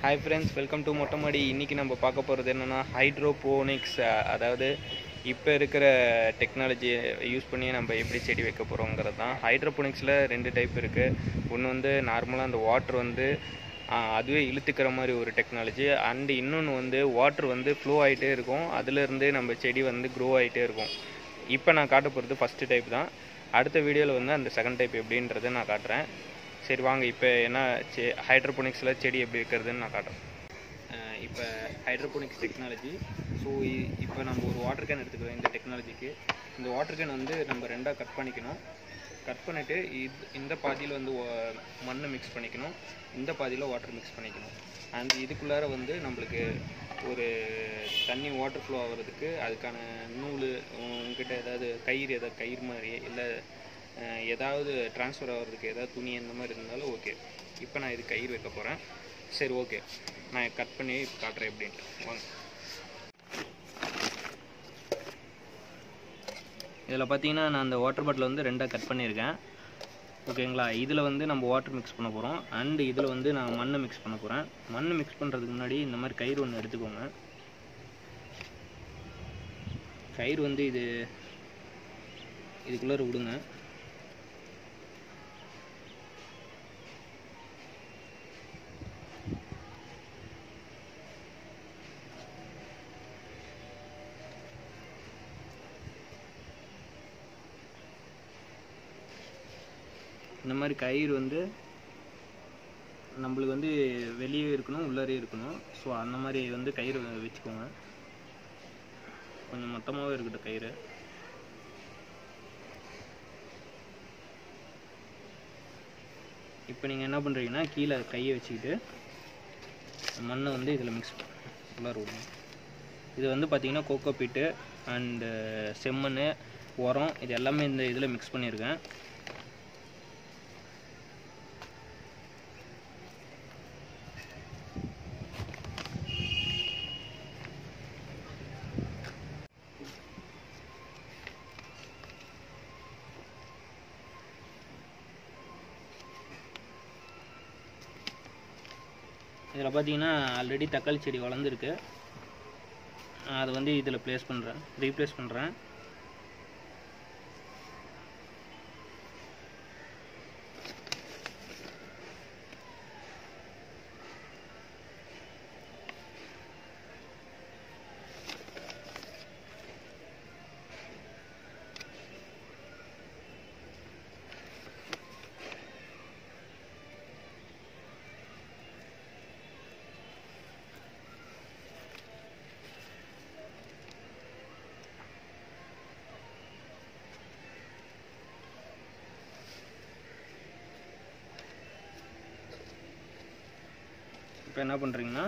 hi friends welcome to Mottaimaadi இன்றைக்கி நம்ம பார்க்க போகிறது என்னென்னா ஹைட்ரோபோனிக்ஸ் அதாவது இப்போ இருக்கிற டெக்னாலஜியை யூஸ் பண்ணி நம்ம எப்படி செடி வைக்க போகிறோங்கிறது தான் ஹைட்ரோபோனிக்ஸில் ரெண்டு டைப் இருக்குது ஒன்று வந்து நார்மலாக அந்த வாட்டர் வந்து ஆ, அதுவே இழுத்துக்கிற மாதிரி ஒரு டெக்னாலஜி அண்டு இன்னொன்று வந்து வாட்டர் வந்து ஃப்ளோ ஆகிட்டே இருக்கும் அதுலேருந்து நம்ம செடி வந்து க்ரோ ஆகிட்டே இருக்கும் இப்போ நான் காட்ட போகிறது ஃபஸ்ட்டு டைப் தான் அடுத்த வீடியோவில் வந்து அந்த செகண்ட் டைப் எப்படின்றத நான் காட்டுறேன் சரி வாங்க இப்போ என்ன செ ஹைட்ரோபோனிக்ஸில் செடி எப்படி வைக்கிறதுன்னு நான் காட்டுறேன் இப்போ ஹைட்ரோபோனிக்ஸ் டெக்னாலஜி ஸோ இப்போ நம்ம ஒரு வாட்டர் கேன் எடுத்துக்கிறோம் இந்த டெக்னாலஜிக்கு இந்த வாட்டர் கேன் வந்து நம்ம ரெண்டாக கட் பண்ணிக்கணும் கட் பண்ணிவிட்டு இது இந்த பாதியில் வந்து மண் மிக்ஸ் பண்ணிக்கணும் இந்த பாதியில் வாட்டர் மிக்ஸ் பண்ணிக்கணும் அண்ட் இதுக்குள்ளார வந்து நம்மளுக்கு ஒரு தண்ணி வாட்டர் ஃப்ளோ ஆகிறதுக்கு அதுக்கான நூல் உங்ககிட்ட ஏதாவது கயிறு ஏதாவது கயிறு மாதிரி இல்லை அஹ், ஏதாவது ட்ரான்ஸ்ஃபர் ஆகிறதுக்கு ஏதாவது துணி அந்த மாதிரி இருந்தாலும் ஓகே இப்போ நான் இது கயிறு வைக்க போகிறேன் சரி ஓகே நான் கட் பண்ணி காட்டுறேன் எப்படின்ட்டு வாங்க இதில் பார்த்தீங்கன்னா நான் அந்த வாட்டர் பாட்டில் வந்து ரெண்டாக கட் பண்ணியிருக்கேன் ஓகேங்களா இதில் வந்து நம்ம வாட்டர் மிக்ஸ் பண்ண போகிறோம் அண்டு இதில் வந்து நான் மண்ணை மிக்ஸ் பண்ண போகிறேன் மண் மிக்ஸ் பண்ணுறதுக்கு முன்னாடி இந்த மாதிரி கயிறு ஒன்று எடுத்துக்கோங்க கயிறு வந்து இது இதுக்குள்ளார விடுங்க இந்த மாதிரி கயிறு வந்து நம்மளுக்கு வந்து வெளியே இருக்கணும் உள்ளாரே இருக்கணும் ஸோ அந்த மாதிரி வந்து கயிறு வச்சுக்கோங்க கொஞ்சம் மொத்தமாகவே இருக்கட்டும் கயிறு இப்போ நீங்கள் என்ன பண்ணுறீங்கன்னா கீழே கையை வச்சுக்கிட்டு மண்ணை வந்து இதில் மிக்ஸ் உள்ளார விடணும் இது வந்து பார்த்தீங்கன்னா கோகோ பீட்டு அண்டு செம்மண் உரம் இது எல்லாமே இந்த இதில் மிக்ஸ் பண்ணியிருக்கேன் இதில் பார்த்தீங்கன்னா ஆல்ரெடி தக்காளி செடி வளர்ந்துருக்கு நான் அதை வந்து இதில் ப்ளேஸ் பண்ணுறேன் ரீப்ளேஸ் பண்ணுறேன் இப்போ என்ன பண்ணுறீங்கன்னா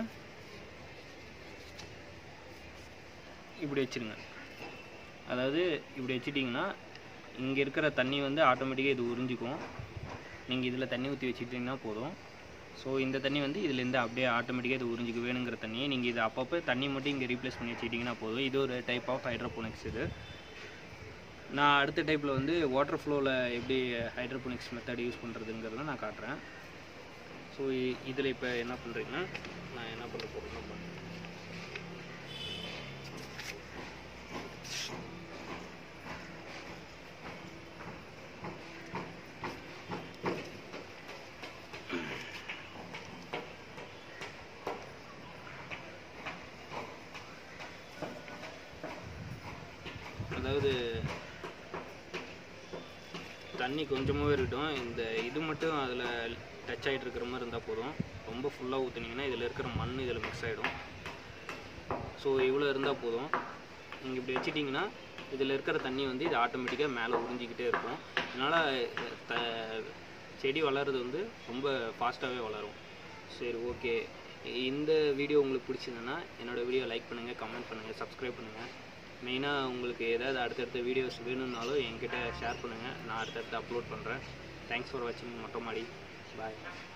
இப்படி வச்சிருங்க அதாவது இப்படி வச்சிட்டிங்கன்னா இங்கே இருக்கிற தண்ணி வந்து ஆட்டோமேட்டிக்காக இது உறிஞ்சிக்கும் நீங்கள் இதில் தண்ணி ஊற்றி வச்சுக்கிட்டிங்கன்னா போதும் ஸோ இந்த தண்ணி வந்து இதுலேருந்து அப்படியே ஆட்டோமேட்டிக்காக இது உறிஞ்சிக்க வேணுங்கிற தண்ணியை நீங்கள் இது அப்பப்போ தண்ணி மட்டும் இங்கே ரீப்ளேஸ் பண்ணி வச்சுக்கிட்டிங்கன்னா போதும் இது ஒரு டைப் ஆஃப் ஹைட்ரோபோனிக்ஸ் இது நான் அடுத்த டைப்பில் வந்து வாட்டர் ஃப்ளோவில் எப்படி ஹைட்ரோபோனிக்ஸ் மெத்தட் யூஸ் பண்ணுறதுங்கிறத நான் காட்டுறேன் ஸோ இதில் இப்போ என்ன பண்ணுறீங்கன்னா நான் என்ன பண்ண போகிறேன்னா அதாவது தண்ணி கொஞ்சமாகவே இருக்கட்டும் இந்த இது மட்டும் அதில் டச் ஆகிட்டு இருக்கிற மாதிரி இருந்தால் போதும் ரொம்ப ஃபுல்லாக ஊற்றுனீங்கன்னா இதில் இருக்கிற மண் இதில் மிக்ஸ் ஆகிடும் ஸோ இவ்வளோ இருந்தால் போதும் நீங்கள் இப்படி வச்சிட்டிங்கன்னா இதில் இருக்கிற தண்ணி வந்து இது ஆட்டோமேட்டிக்காக மேலே உறிஞ்சிக்கிட்டே இருக்கும் அதனால் த செடி வளர்றது வந்து ரொம்ப ஃபாஸ்ட்டாகவே வளரும் சரி ஓகே இந்த வீடியோ உங்களுக்கு பிடிச்சிருந்ததுன்னா என்னோடய வீடியோ லைக் பண்ணுங்கள் கமெண்ட் பண்ணுங்கள் சப்ஸ்கிரைப் பண்ணுங்கள் மெயினாக உங்களுக்கு ஏதாவது அடுத்தடுத்த வீடியோஸ் வேணும்னாலும் என்கிட்ட ஷேர் பண்ணுங்கள் நான் அடுத்தடுத்து அப்லோட் பண்ணுறேன் தேங்க்ஸ் ஃபார் வாட்சிங் மொட்டை மாடி பாய்